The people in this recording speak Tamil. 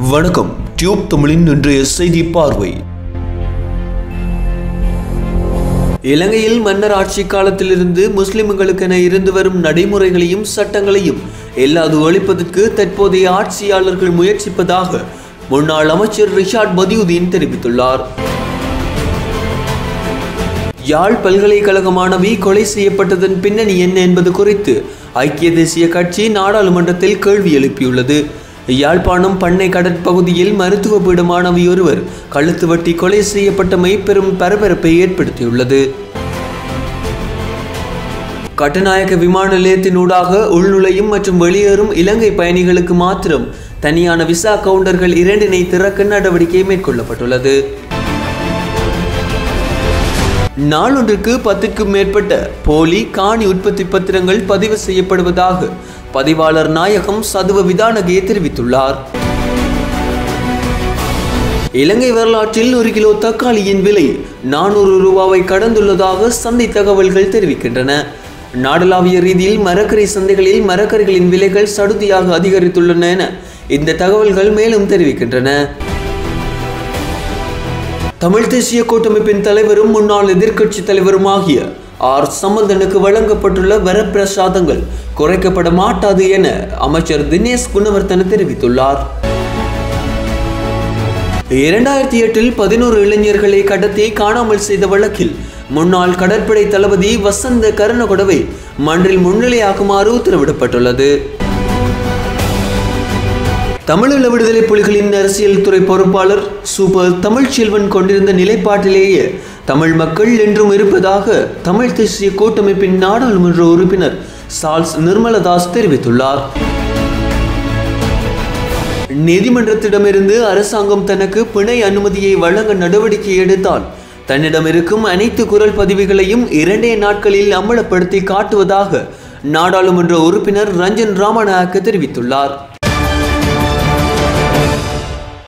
வணக்கம் டியூப் தமிழின் இன்றைய செய்தி பார்வை இலங்கையில் மன்னர் ஆட்சி காலத்திலிருந்து முஸ்லிம்களுக்கென இருந்து வரும் நடைமுறைகளையும் சட்டங்களையும் எல்லாது ஒழிப்பதற்கு தற்போதைய ஆட்சியாளர்கள் முயற்சிப்பதாக முன்னாள் அமைச்சர் ரிஷாட் பதியுதீன் தெரிவித்துள்ளார் யாழ் பல்கலைக்கழக மாணவி கொலை செய்யப்பட்டதன் பின்னணி என்ன என்பது குறித்து ஐக்கிய தேசிய கட்சி நாடாளுமன்றத்தில் கேள்வி எழுப்பியுள்ளது யாழ்ப்பாணம் பண்ணை கடற்பகுதியில் மருத்துவ பீட மாணவி ஒருவர் கழுத்து வெட்டி கொலை செய்யப்பட்டமை பெரும் பரபரப்பை ஏற்படுத்தியுள்ளது கட்டுநாயக்க விமான நிலையத்தினூடாக உள்நுழையும் மற்றும் வெளியேறும் இலங்கை பயணிகளுக்கு மாத்திரம் தனியான விசா கவுண்டர்கள் இரண்டினை திறக்க நடவடிக்கை மேற்கொள்ளப்பட்டுள்ளது நாளொன்றுக்கு பத்துக்கும் மேற்பட்ட போலி காணி உற்பத்தி பத்திரங்கள் பதிவு செய்யப்படுவதாக பதிவாளர் நாயகம் சதுவ விதானகே தெரிவித்துள்ளார் இலங்கை வரலாற்றில் ஒரு கிலோ தக்காளியின் விலை நானூறு ரூபாவை கடந்துள்ளதாக சந்தை தகவல்கள் தெரிவிக்கின்றன நாடளாவிய ரீதியில் மரக்கறி சந்தைகளில் மரக்கறிகளின் விலைகள் சடுதியாக அதிகரித்துள்ளன என இந்த தகவல்கள் மேலும் தெரிவிக்கின்றன தமிழ் தேசிய கூட்டமைப்பின் தலைவரும் முன்னாள் எதிர்க்கட்சி தலைவருமாகிய ஆர் சம்பந்தனுக்கு வழங்கப்பட்டுள்ள வரப்பிரசாதங்கள் குறைக்கப்பட மாட்டாது என அமைச்சர் தினேஷ் குணவர்த்தன தெரிவித்துள்ளார் இரண்டாயிரத்தி எட்டில் பதினோரு இளைஞர்களை கடத்தி காணாமல் செய்த வழக்கில் முன்னாள் கடற்படை தளபதி வசந்த கருணகொடவை மன்றில் முன்னிலையாக்குமாறு உத்தரவிடப்பட்டுள்ளது தமிழீழ விடுதலை புலிகளின் அரசியல் துறை பொறுப்பாளர் சூப்பர் தமிழ்ச்செல்வன் கொண்டிருந்த நிலைப்பாட்டிலேயே தமிழ் மக்கள் என்றும் இருப்பதாக தமிழ் தேசிய கூட்டமைப்பின் நாடாளுமன்ற உறுப்பினர் சால்ஸ் நிர்மலதாஸ் தெரிவித்துள்ளார் நீதிமன்றத்திடமிருந்து அரசாங்கம் தனக்கு பிணை அனுமதியை வழங்க நடவடிக்கை எடுத்தால் தன்னிடம் இருக்கும் அனைத்து குரல் பதிவுகளையும் இரண்டே நாட்களில் அம்பலப்படுத்தி காட்டுவதாக நாடாளுமன்ற உறுப்பினர் ரஞ்சன் ராமநாயக்க தெரிவித்துள்ளார்